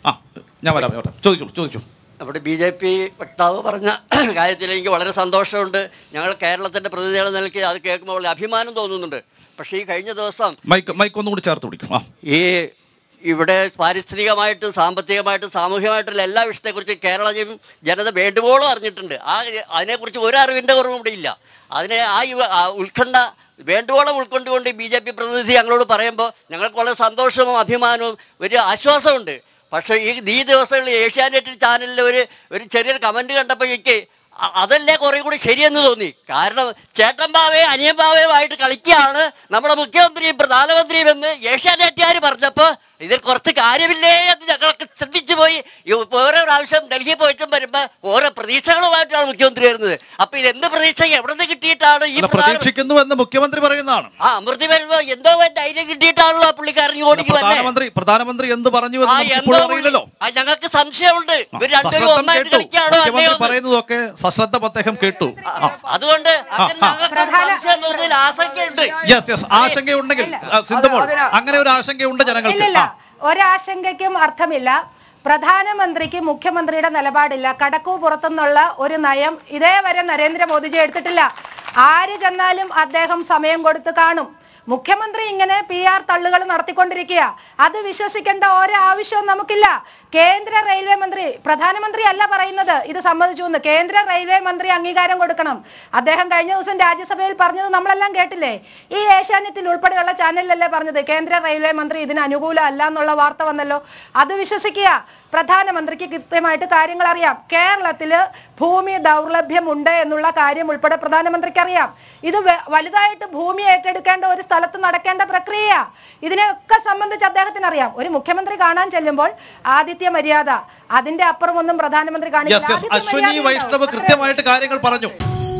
ആ ഞാൻ വരാം ഞാൻ വരാം ചോദിച്ചോളൂ ചോദിച്ചോ നമ്മുടെ ബി ജെ പി വക്താവ് പറഞ്ഞ കാര്യത്തിൽ എനിക്ക് വളരെ സന്തോഷമുണ്ട് ഞങ്ങൾ കേരളത്തിൻ്റെ പ്രതിനിധികൾ നിലയ്ക്ക് അത് കേൾക്കുമ്പോൾ വളരെ അഭിമാനം തോന്നുന്നുണ്ട് പക്ഷേ ഈ കഴിഞ്ഞ ദിവസം മൈക്ക് മൈക്ക് ഒന്നും കൂടി ചേർത്ത് പിടിക്കും ആ ഈ ഇവിടെ പാരിസ്ഥിതികമായിട്ടും സാമ്പത്തികമായിട്ടും സാമൂഹികമായിട്ടുള്ള എല്ലാ വിഷയത്തെക്കുറിച്ച് കേരള ജന- ജനത വേണ്ടുവോളം അറിഞ്ഞിട്ടുണ്ട് ആ അതിനെക്കുറിച്ച് ഒരു അറിവിൻ്റെ കുറവും ഇവിടെ ഇല്ല അതിനെ ആ യുവ- ആ ഉത്കണ്ഠ വേണ്ടുവോളം ഉൾക്കൊണ്ടുകൊണ്ട് ബി ജെ പി പ്രതിനിധി ഞങ്ങളോട് പറയുമ്പോൾ ഞങ്ങൾക്ക് വളരെ സന്തോഷവും അഭിമാനവും ഒരു ആശ്വാസമുണ്ട് പക്ഷേ ഈ ഈ ദിവസങ്ങളിൽ ഏഷ്യാനെറ്റ് ചാനലിൽ ഒരു ഒരു ചെറിയൊരു കമൻറ്റ് കണ്ടപ്പോഴേക്ക് അ- അതല്ലേ കുറെ കൂടി ശരിയെന്ന് തോന്നി കാരണം ചേട്ടൻ ബാവയും അനിയൻ ബാവയുമായിട്ട് കളിക്കുകയാണ് നമ്മുടെ മുഖ്യമന്ത്രിയും പ്രധാനമന്ത്രിയും എന്ന് ഏഷ്യാനെറ്റുകാർ പറഞ്ഞപ്പോൾ ഇതിൽ കുറച്ച് കാര്യമില്ലേ എന്ന് ഞങ്ങളൊക്കെ ശ്രദ്ധിച്ചു പോയി ഈ ഓരോ പ്രാവശ്യം ഡൽഹി പോയിട്ടും വരുമ്പോൾ ഓരോ പ്രതീക്ഷകളുമായിട്ടാണ് മുഖ്യമന്ത്രി വരുന്നത് അപ്പൊ ഇത് എന്ത് പ്രതീക്ഷ എവിടെ നിന്ന് കിട്ടിയിട്ടാണ് ഈ അല്ല, പ്രധാന- പ്രതീക്ഷിക്കുന്നു എന്ന് മുഖ്യമന്ത്രി പറയുന്നതാണ് ആ അമൃതി വരുമ്പോ എന്തോ ഒരു ധൈര്യം കിട്ടിയിട്ടാണല്ലോ ആ പുള്ളിക്കാരൻ ഈ ഓടിക്ക് വന്നേ പ്രധാനമന്ത്രി പ്രധാനമന്ത്രി എന്ത് പറഞ്ഞു ആ എന്ന് നമുക്ക് എന്തോ ഇപ്പോഴും അറിയില്ലല്ലോ ആ, ഞങ്ങൾക്ക് സംശയമുണ്ട് ഇവർ രണ്ടുപേരും സശ്രദ്ധം ഒന്നായിട്ട് കേട്ടു കളിക്കുകയാണോ മുഖ്യമന്ത്രി അല്ലയോ എന്ന്. പറയുന്നതൊക്കെ സശ്രദ്ധം അദ്ദേഹം കേട്ടു ആ അതുകൊണ്ട് അങ്ങനെ ആ. ഞങ്ങൾക്ക് പ്രധാന- സംശയം തോന്നുന്നതിൽ ആശങ്കയുണ്ട് യെസ് യെസ് ആശങ്കയുണ്ടെങ്കിൽ ആ, സിന്ധുമോൾ അങ്ങനെ ഒരു ആശങ്കയുണ്ട് ജനങ്ങൾക്ക് ഇല്ലില്ല ആ. ഒരാശങ്കയ്ക്കും അർത്ഥമില്ല പ്രധാനമന്ത്രിക്ക് മുഖ്യമന്ത്രിയുടെ നിലപാടില്ല കടക്കു പുറത്തുനിന്നുള്ള ഒരു നയം ഇതേവരെ നരേന്ദ്രമോദിജി എടുത്തിട്ടില്ല ആര് ചെന്നാലും അദ്ദേഹം സമയം കൊടുത്ത് കാണും മുഖ്യമന്ത്രി ഇങ്ങനെ പി ആർ തള്ളുകൾ നടത്തിക്കൊണ്ടിരിക്കുക അത് വിശ്വസിക്കേണ്ട ഒരാവശ്യവും നമുക്കില്ല കേന്ദ്ര റെയിൽവേ മന്ത്രി പ്രധാനമന്ത്രി അല്ല പറയുന്നത് ഇത് സമ്മതിച്ചു എന്ന് കേന്ദ്ര റെയിൽവേ മന്ത്രി അംഗീകാരം കൊടുക്കണം അദ്ദേഹം കഴിഞ്ഞ ദിവസം രാജ്യസഭയിൽ പറഞ്ഞത് നമ്മളെല്ലാം കേട്ടില്ലേ ഈ ഏഷ്യാനെറ്റിൽ ഉൾപ്പെടെയുള്ള ചാനലിലല്ലേ പറഞ്ഞത് കേന്ദ്ര റെയിൽവേ മന്ത്രി ഇതിന് അനുകൂല അല്ല എന്നുള്ള വാർത്ത വന്നല്ലോ അത് വിശ്വസിക്കുക പ്രധാനമന്ത്രിക്ക് കൃത്യമായിട്ട് കാര്യങ്ങൾ അറിയാം കേരളത്തില് ഭൂമി ദൗർലഭ്യമുണ്ട് എന്നുള്ള കാര്യം ഉൾപ്പെടെ പ്രധാനമന്ത്രിക്ക് അറിയാം ഇത് വ- വലുതായിട്ട് ഭൂമി ഏറ്റെടുക്കേണ്ട ഒരു സ്ഥലത്ത് നടക്കേണ്ട പ്രക്രിയ ഇതിനെയൊക്കെ സംബന്ധിച്ച് അദ്ദേഹത്തിന് അറിയാം ഒരു മുഖ്യമന്ത്രി കാണാൻ ചെല്ലുമ്പോൾ ആദിത്യ മര്യാദ അതിന്റെ അപ്പുറമൊന്നും പ്രധാനമന്ത്രി യെസ് യെസ് ആദിത്യ അശ്വനി മര്യാദ വൈഷ്ണവ് ഉണ്ടാവും. കൃത്യമായിട്ട് കാര്യങ്ങൾ പറഞ്ഞു